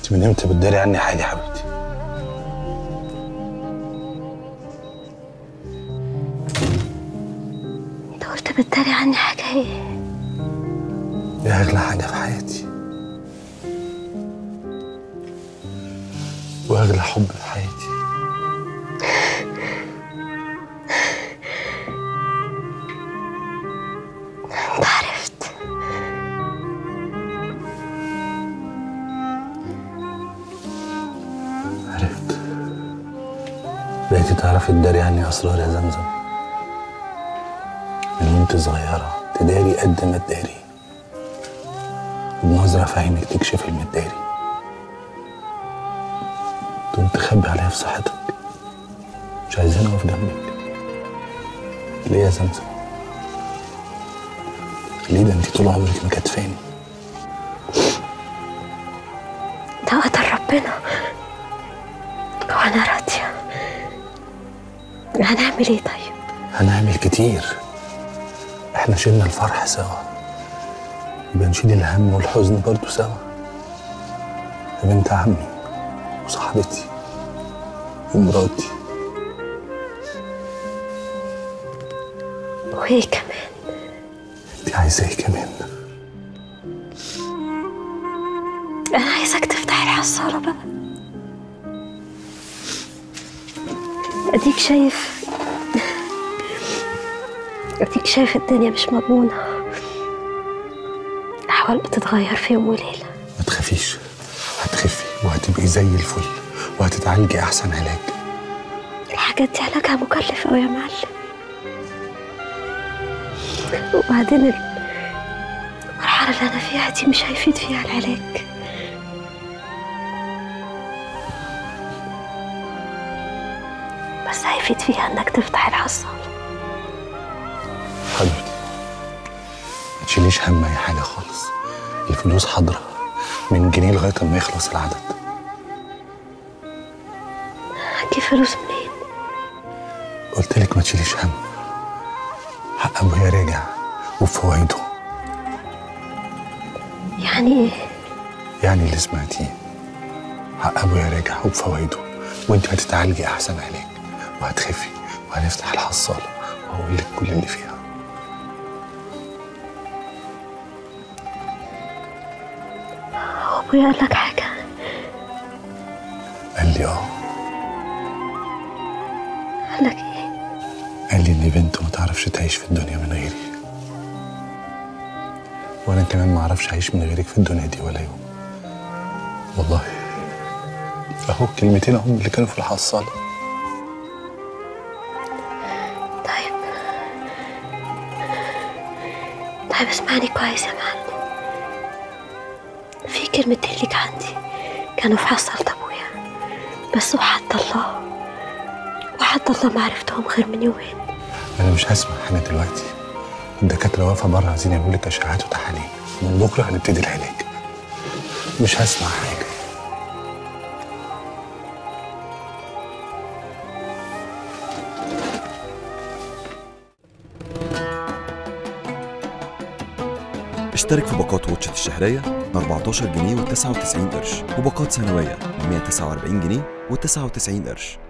انت من امتى بتداري عني حالي يا حبيبتي انت قلت بتداري عني حاجة ايه دي اغلى حاجه في حياتي واغلى حب في حياتي انت عرفت عرفت بقيتي تعرفي تداري عني اسرار يا زمزم من وانت صغيره تداري قد ما تداري وبنظره في عينك تكشف المداري تقوم تخبي عليا في صحتك مش عايزاني اقف جنبك ليه يا زمزم ليه ده انت طول عمرك مكتفاني ده قدر ربنا وانا راضية هنعمل ايه طيب هنعمل كتير احنا شلنا الفرح سوا يبقى نشيل الهم والحزن برضو سوا يا بنت عمي وصاحبتي ومراتي وايه كمان انت عايزة ايه كمان انا عايزك تفتح الحصالة بقى اديك شايف اديك شايف الدنيا مش مضمونة الاحوال بتتغير في يوم وليلة ما تخافيش هتخفي وهتبقي زي الفل وهتتعالجي احسن علاج الحاجات دي علاجها مكلف أوي يا معلم وبعدين المرحلة اللي أنا فيها دي مش هيفيد فيها العلاج بس هيفيد فيها إنك تفتح الحصالة حبيبتي ما تشيليش هم اي حاجة خالص الفلوس حاضرة من جنيه لغاية ما يخلص العدد هجيب فلوس منين؟ قلت لك ما تشيليش هم حق ابويا راجع وبفوايده يعني إيه؟ يعني اللي سمعتيه حق ابويا راجع وبفوايده وانت هتتعالجي احسن علاج وهتخفي وهنفتح الحصاله وهقول لك كل اللي فيها هو أبويا قال لك حاجة؟ قال لي اه قال لك إيه؟ قال لي ان بنت ما تعرفش تعيش في الدنيا من غيري وانا كمان ما اعرفش اعيش من غيرك في الدنيا دي ولا يوم والله اهو كلمتين هم اللي كانوا في الحصاله طيب طيب اسمعني كويس يا معلم في كلمتين ليك عندي كانوا في حصلت ابويا بس وحد الله وحد الله ما عرفتهم غير من يومين انا مش هسمع حاجه دلوقتي الدكاتره واقفه بره عايزين يعملوا لك اشعاعات وتحاليل من بكره هنبتدي العلاج مش هسمع حاجه اشترك في باقات واتشت الشهرية ب 14 جنيه و99 قرش وباقات سنوية ب 149 جنيه و99 قرش